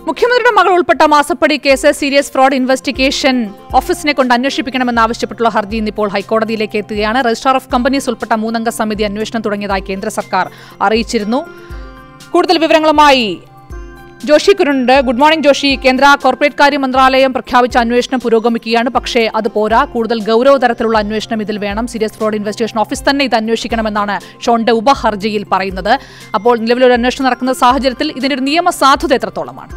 മുഖ്യമന്ത്രിയുടെ മകൾ ഉൾപ്പെട്ട മാസപ്പടി കേസ് സീരിയസ് ഫ്രോഡ് ഇൻവെസ്റ്റിഗേഷൻ ഓഫീസിനെ കൊണ്ട് അന്വേഷിപ്പിക്കണമെന്നാവശ്യപ്പെട്ടുള്ള ഹർജി ഇന്നിപ്പോൾ ഹൈക്കോടതിയിലേക്ക് എത്തുകയാണ് രജിസ്ട്രാർ ഓഫ് കമ്പനീസ് ഉൾപ്പെട്ട മൂന്നംഗ സമിതി അന്വേഷണം തുടങ്ങിയതായി കേന്ദ്ര സർക്കാർ അറിയിച്ചിരുന്നു കൂടുതൽ വിവരങ്ങളുമായി ജോഷി കുരുണ്ട് ഗുഡ് മോർണിംഗ് ജോഷി കേന്ദ്ര കോർപ്പറേറ്റ് കാര്യ മന്ത്രാലയം പ്രഖ്യാപിച്ച അന്വേഷണം പുരോഗമിക്കുകയാണ് പക്ഷേ അത് പോരാ കൂടുതൽ ഗൗരവതരത്തിലുള്ള അന്വേഷണം ഇതിൽ വേണം സീരിയസ് ഫ്രോഡ് ഇൻവെസ്റ്റിഗേഷൻ ഓഫീസ് തന്നെ ഇത് അന്വേഷിക്കണമെന്നാണ് ഷോന്റെ ഉപഹർജിയിൽ പറയുന്നത് അപ്പോൾ നിലവിലൊരു അന്വേഷണം നടക്കുന്ന സാഹചര്യത്തിൽ ഇതിന്റെ ഒരു നിയമ സാധുത എത്രത്തോളമാണ്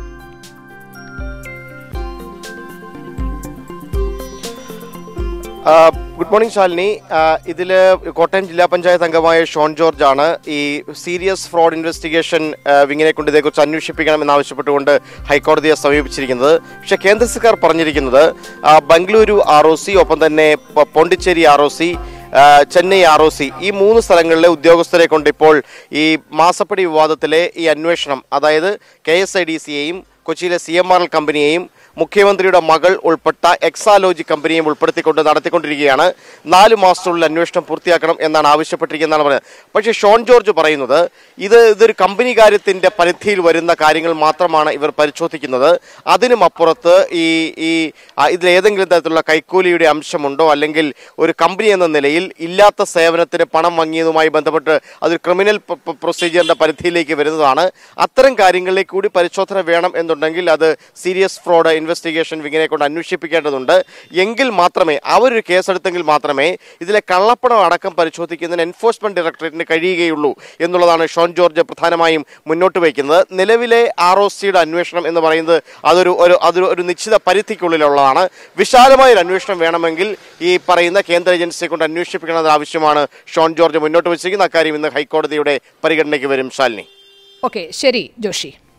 ആ, ഗുഡ് മോർണിംഗ് ശാലിനി ആ, ഇതില് കോട്ടയം ജില്ലാ പഞ്ചായത്ത് അംഗമായ ഷോൺ ജോർജ് ആണ് ഈ സീരിയസ് ഫ്രോഡ് ഇൻവെസ്റ്റിഗേഷൻ ആ, വിങ്ങിനെ കൊണ്ട് ഇതേക്കുറിച്ച് അന്വേഷിപ്പിക്കണമെന്ന് ആവശ്യപ്പെട്ടുകൊണ്ട് ഹൈക്കോടതിയെ സമീപിച്ചിരിക്കുന്നത് പക്ഷെ കേന്ദ്ര സർക്കാർ പറഞ്ഞിരിക്കുന്നത് ആ, ബംഗളൂരു ആർ ഒ സി ഒപ്പം തന്നെ പ- Pondicherry R O C Chennai R O C ഈ മൂന്ന് സ്ഥലങ്ങളിലെ ഉദ്യോഗസ്ഥരെ കൊണ്ട് ഇപ്പോൾ ഈ മാസപ്പടി വിവാദത്തിലെ ഈ അന്വേഷണം അതായത് കെ എസ് ഐ ഡി സിയെയും കൊച്ചിയിലെ സി എം ആർ എൽ കമ്പനിയെയും മുഖ്യമന്ത്രിയുടെ മകൾ ഉൾപ്പെട്ട എക്സാലോജി കമ്പനിയും ഉൾപ്പെടുത്തിക്കൊണ്ട് നടത്തിക്കൊണ്ടിരിക്കുകയാണ് നാല് മാസത്തിനുള്ളിൽ അന്വേഷണം പൂർത്തിയാക്കണം എന്നാണ് ആവശ്യപ്പെട്ടിരിക്കുന്നതാണ് പറയുന്നത് പക്ഷേ ഷോൺ ജോർജ് പറയുന്നത് ഇത് ഇതൊരു കമ്പനി കാര്യത്തിന്റെ പരിധിയിൽ വരുന്ന കാര്യങ്ങൾ മാത്രമാണ് ഇവർ പരിശോധിക്കുന്നത് അതിനും അപ്പുറത്ത് ഈ ഈ ആ, ഇതിൽ ഏതെങ്കിലും തരത്തിലുള്ള കൈക്കൂലിയുടെ അംശമുണ്ടോ അല്ലെങ്കിൽ ഒരു കമ്പനി എന്ന നിലയിൽ ഇല്ലാത്ത സേവനത്തിന് പണം വാങ്ങിയതുമായി ബന്ധപ്പെട്ട് അതൊരു ക്രിമിനൽ പ- പ- പ്രൊസീജിയറിന്റെ പരിധിയിലേക്ക് വരുന്നതാണ് അത്തരം കാര്യങ്ങളിലേക്ക് കൂടി പരിശോധന വേണം എന്നുണ്ടെങ്കിൽ അത് സീരിയസ് ഫ്രോഡ് ഇൻവെസ്റ്റിഗേഷൻ വിങ്ങിനെ കൊണ്ട് അന്വേഷിപ്പിക്കേണ്ടതുണ്ട് എങ്കിൽ മാത്രമേ അവരൊരു കേസെടുത്തെങ്കിൽ മാത്രമേ ഇതിലെ കള്ളപ്പണം അടക്കം പരിശോധിക്കുന്നതിന് എൻഫോഴ്സ്മെന്റ് ഡയറക്ടറേറ്റിന് കഴിയുകയുള്ളൂ എന്നുള്ളതാണ് ഷോൺ ജോർജ് പ്രധാനമായും മുന്നോട്ട് വയ്ക്കുന്നത് നിലവിലെ ആർ ഒ സിയുടെ അന്വേഷണം എന്ന് പറയുന്നത് അതൊരു ഒരു അതൊരു ഒരു നിശ്ചിത പരിധിക്കുള്ളിലുള്ളതാണ് വിശാലമായ ഒരു അന്വേഷണം വേണമെങ്കിൽ ഈ പറയുന്ന കേന്ദ്ര ഏജൻസിയെ കൊണ്ട് അന്വേഷിപ്പിക്കണമെന്ന ആവശ്യമാണ് ഷോൺ ജോർജ് മുന്നോട്ട് വെച്ചിരിക്കുന്നത് അക്കാര്യം ഇന്ന് ഹൈക്കോടതിയുടെ പരിഗണനയ്ക്ക് വരും ശാലിനി ഓക്കെ ശരി ജോഷി